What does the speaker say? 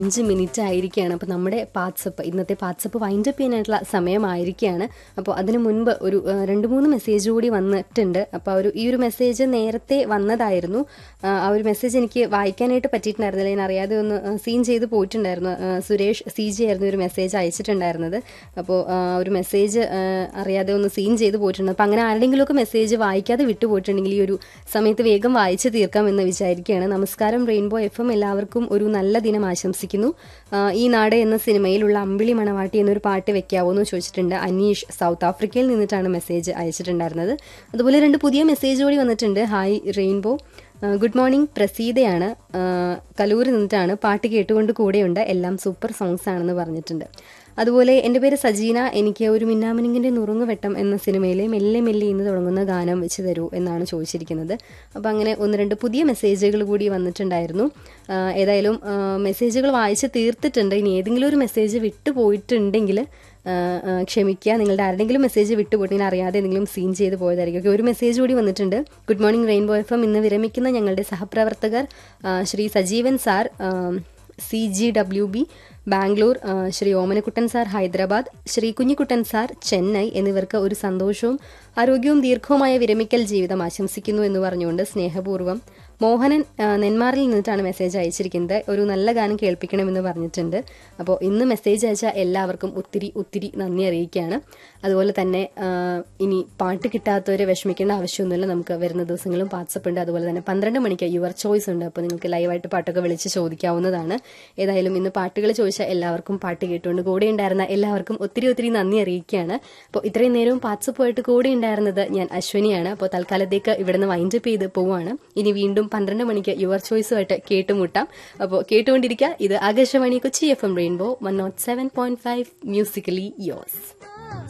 അഞ്ച് മിനിറ്റ് ആയിരിക്കുകയാണ് അപ്പോൾ നമ്മുടെ പാട്സപ്പ് ഇന്നത്തെ പാട്സപ്പ് വൈൻഡപ്പ് ചെയ്യാനായിട്ടുള്ള സമയമായിരിക്കുകയാണ് അപ്പോൾ അതിന് മുൻപ് ഒരു ആ, രണ്ട് മൂന്ന് മെസ്സേജ് കൂടി വന്നിട്ടുണ്ട് അപ്പോൾ ഒരു ഈ ഒരു മെസ്സേജ് നേരത്തെ വന്നതായിരുന്നു ആ, ആ ഒരു മെസ്സേജ് എനിക്ക് വായിക്കാനായിട്ട് പറ്റിയിട്ടുണ്ടായിരുന്നില്ല ഞാൻ അറിയാതെ ഒന്ന് സീൻ ചെയ്ത് പോയിട്ടുണ്ടായിരുന്നു ആ, സുരേഷ് സി ജി ആയിരുന്നു ഒരു മെസ്സേജ് അയച്ചിട്ടുണ്ടായിരുന്നത് അപ്പോൾ ആ, ഒരു മെസ്സേജ് ആ, അറിയാതെ ഒന്ന് സീൻ ചെയ്ത് പോയിട്ടുണ്ട് അപ്പോൾ അങ്ങനെ ആരുടെയെങ്കിലുമൊക്കെ മെസ്സേജ് വായിക്കാതെ വിട്ടുപോയിട്ടുണ്ടെങ്കിൽ ഈ ഒരു സമയത്ത് വേഗം വായിച്ച് തീർക്കാമെന്ന് വിചാരിക്കുകയാണ് നമസ്കാരം റെയിൻബോ എഫ് എം എല്ലാവർക്കും ഒരു നല്ല ദിനം ആശംസിക്കുന്നു ആ, ഈ നാട് എന്ന സിനിമയിലുള്ള അമ്പിളി മണവാട്ടി എന്നൊരു പാട്ട് വെക്കാവോ എന്ന് ചോദിച്ചിട്ടുണ്ട് അനീഷ് സൗത്ത് ആഫ്രിക്കയിൽ നിന്നിട്ടാണ് മെസ്സേജ് അയച്ചിട്ടുണ്ടായിരുന്നത് അതുപോലെ രണ്ട് പുതിയ മെസ്സേജ് കൂടി വന്നിട്ടുണ്ട് ഹായ് റെയിൻബോ ആ, ഗുഡ് മോർണിംഗ് പ്രസീതയാണ് ആ, കലൂരിൽ നിന്നിട്ടാണ് പാട്ട് കേട്ടുകൊണ്ട് കൂടെയുണ്ട് എല്ലാം സൂപ്പർ സോങ്സ് ആണെന്ന് പറഞ്ഞിട്ടുണ്ട് അതുപോലെ എൻ്റെ പേര് സജീന എനിക്ക് ഒരു മിന്നാമിനിങ്ങിൻ്റെ നുറുങ്ങുവെട്ടം എന്ന സിനിമയിലെ മെല്ലെ മെല്ലെ ഇന്ന് തുടങ്ങുന്ന ഗാനം വെച്ച് തരൂ എന്നാണ് ചോദിച്ചിരിക്കുന്നത് അപ്പോൾ അങ്ങനെ ഒന്ന് രണ്ട് പുതിയ മെസ്സേജുകൾ കൂടി വന്നിട്ടുണ്ടായിരുന്നു ആ, ഏതായാലും ആ, മെസ്സേജുകൾ വായിച്ച് തീർത്തിട്ടുണ്ട് ഇനി ഏതെങ്കിലും ഒരു മെസ്സേജ് വിട്ടു പോയിട്ടുണ്ടെങ്കിൽ ആ, ആ, ക്ഷമിക്കുക നിങ്ങളുടെ ആരുടെങ്കിലും മെസ്സേജ് വിട്ടുപോയിട്ടെങ്കിൽ അറിയാതെ എന്തെങ്കിലും സീൻ ചെയ്ത് പോയതായിരിക്കും ഓക്കെ, ഒരു മെസ്സേജ് കൂടി വന്നിട്ടുണ്ട് good morning rainbow F M ഇന്ന് വിരമിക്കുന്ന ഞങ്ങളുടെ സഹപ്രവർത്തകർ ആ, Shri Sajeevan sir C G W B Bangalore ആ, ശ്രീ ഓമനക്കുട്ടൻ സാർ ഹൈദരാബാദ് ശ്രീ കുഞ്ഞിക്കുട്ടൻ സാർ ചെന്നൈ എന്നിവർക്ക് ഒരു സന്തോഷവും ആരോഗ്യവും ദീർഘവുമായ വിരമിക്കൽ ജീവിതം ആശംസിക്കുന്നു എന്ന് പറഞ്ഞുകൊണ്ട് സ്നേഹപൂർവ്വം മോഹനൻ ആ, നെന്മാറിൽ നിന്നിട്ടാണ് മെസ്സേജ് അയച്ചിരിക്കുന്നത് ഒരു നല്ല ഗാനം കേൾപ്പിക്കണമെന്ന് പറഞ്ഞിട്ടുണ്ട് അപ്പോൾ ഇന്ന് മെസ്സേജ് അയച്ച എല്ലാവർക്കും ഒത്തിരി ഒത്തിരി നന്ദി അറിയിക്കുകയാണ് അതുപോലെ തന്നെ ആ, ഇനി പാട്ട് കിട്ടാത്തവരെ വിഷമിക്കേണ്ട ആവശ്യമൊന്നുമില്ല നമുക്ക് വരുന്ന ദിവസങ്ങളും വാട്സപ്പ് ഉണ്ട് അതുപോലെ തന്നെ പന്ത്രണ്ട് മണിക്ക് യുവർ ചോയ്സ് ഉണ്ട് അപ്പോൾ നിങ്ങൾക്ക് ലൈവായിട്ട് പാട്ടൊക്കെ വിളിച്ച് ചോദിക്കാവുന്നതാണ് ഏതായാലും ഇന്ന് പാട്ടുകൾ ചോദിച്ച എല്ലാവർക്കും പാട്ട് കേട്ടുകൊണ്ട് കൂടെ ഉണ്ടായിരുന്ന എല്ലാവർക്കും ഒത്തിരി ഒത്തിരി നന്ദി അറിയിക്കുകയാണ് അപ്പോൾ ഇത്രയും നേരവും വാട്സപ്പുമായിട്ട് കൂടെ ഉണ്ടായിരുന്നത് ഞാൻ അശ്വനിയാണ് അപ്പോൾ തൽക്കാലത്തേക്ക് ഇവിടുന്ന് വൈൻഡപ്പ് ചെയ്ത് പോവാണ് ഇനി വീണ്ടും പന്ത്രണ്ട് മണിക്ക് യുവർ ചോയ്സുമായിട്ട് കേട്ടുമുട്ടാം അപ്പോൾ കേട്ടുകൊണ്ടിരിക്കുക ഇത് Akashvani Kochi F M rainbow one nought seven point five musically യോസ്